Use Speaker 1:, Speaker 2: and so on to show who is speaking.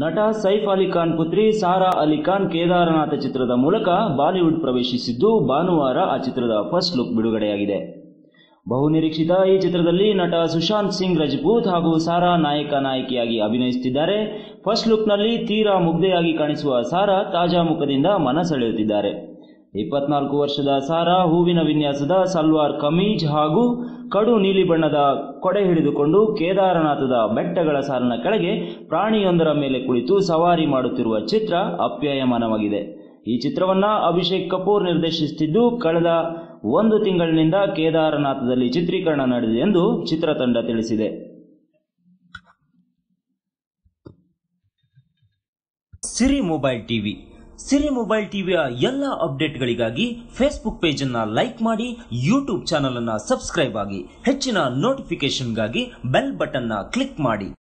Speaker 1: ನಟ ಸೈಫ್ ಅಲಿ ಖಾನ್ ಪುತ್ರಿ ಸಾರಾ ಅಲಿ ಖಾನ್ ಕೇದಾರನಾಥ ಚಿತ್ರದ ಮೂಲಕ ಬಾಲಿವುಡ್ ಪ್ರವೇಶಿಸಿದ್ದು ಭಾನುವಾರ ಆ ಚಿತ್ರದ ಫಸ್ಟ್ ಲುಕ್ ಬಿಡುಗಡೆಯಾಗಿದೆ ಬಹುನಿರೀಕ್ಷಿತ ಈ ಚಿತ್ರದಲ್ಲಿ ನಟ ಸುಶಾಂತ್ ಸಿಂಗ್ ರಜಪೂತ್ ಹಾಗೂ ಸಾರಾ ನಾಯಕ ನಾಯಕಿಯಾಗಿ ಅಭಿನಯಿಸುತ್ತಿದ್ದಾರೆ ಫಸ್ಟ್ ಲುಕ್ನಲ್ಲಿ ತೀರಾ ಮುಗ್ಧೆಯಾಗಿ ಕಾಣಿಸುವ ಸಾರಾ ತಾಜಾ ಮುಖದಿಂದ ಮನ ಸೆಳೆಯುತ್ತಿದ್ದಾರೆ ಇಪ್ಪತ್ನಾಲ್ಕು ವರ್ಷದ ಸಾರಾ ಹೂವಿನ ವಿನ್ಯಾಸದ ಸಲ್ವಾರ್ ಕಮೀಜ್ ಹಾಗೂ ಕಡು ನೀಲಿ ಬಣ್ಣದ ಕೊಡೆ ಹಿಡಿದುಕೊಂಡು ಕೇದಾರನಾಥದ ಬೆಟ್ಟಗಳ ಸಾಲಿನ ಕೆಳಗೆ ಪ್ರಾಣಿಯೊಂದರ ಮೇಲೆ ಕುಳಿತು ಸವಾರಿ ಮಾಡುತ್ತಿರುವ ಚಿತ್ರ ಅಪ್ಯಾಯಮಾನವಾಗಿದೆ ಈ ಚಿತ್ರವನ್ನ ಅಭಿಷೇಕ್ ಕಪೂರ್ ನಿರ್ದೇಶಿಸುತ್ತಿದ್ದು ಕಳೆದ ಒಂದು ತಿಂಗಳಿನಿಂದ ಕೇದಾರನಾಥದಲ್ಲಿ ಚಿತ್ರೀಕರಣ ನಡೆದಿದೆ ಎಂದು ಚಿತ್ರತಂಡ ತಿಳಿಸಿದೆ Siri mobile TV Siri mobile ಟಿವಿಯ ಎಲ್ಲ ಅಪ್ಡೇಟ್ಗಳಿಗಾಗಿ ಫೇಸ್ಬುಕ್ ಪೇಜ್ ಅನ್ನ ಲೈಕ್ ಮಾಡಿ ಯೂಟ್ಯೂಬ್ ಚಾನಲ್ ಅನ್ನ ಸಬ್ಸ್ಕ್ರೈಬ್ ಆಗಿ ಹೆಚ್ಚಿನ ನೋಟಿಫಿಕೇಶನ್ಗಾಗಿ ಬೆಲ್ ಬಟನ್ ನ ಕ್ಲಿಕ್ ಮಾಡಿ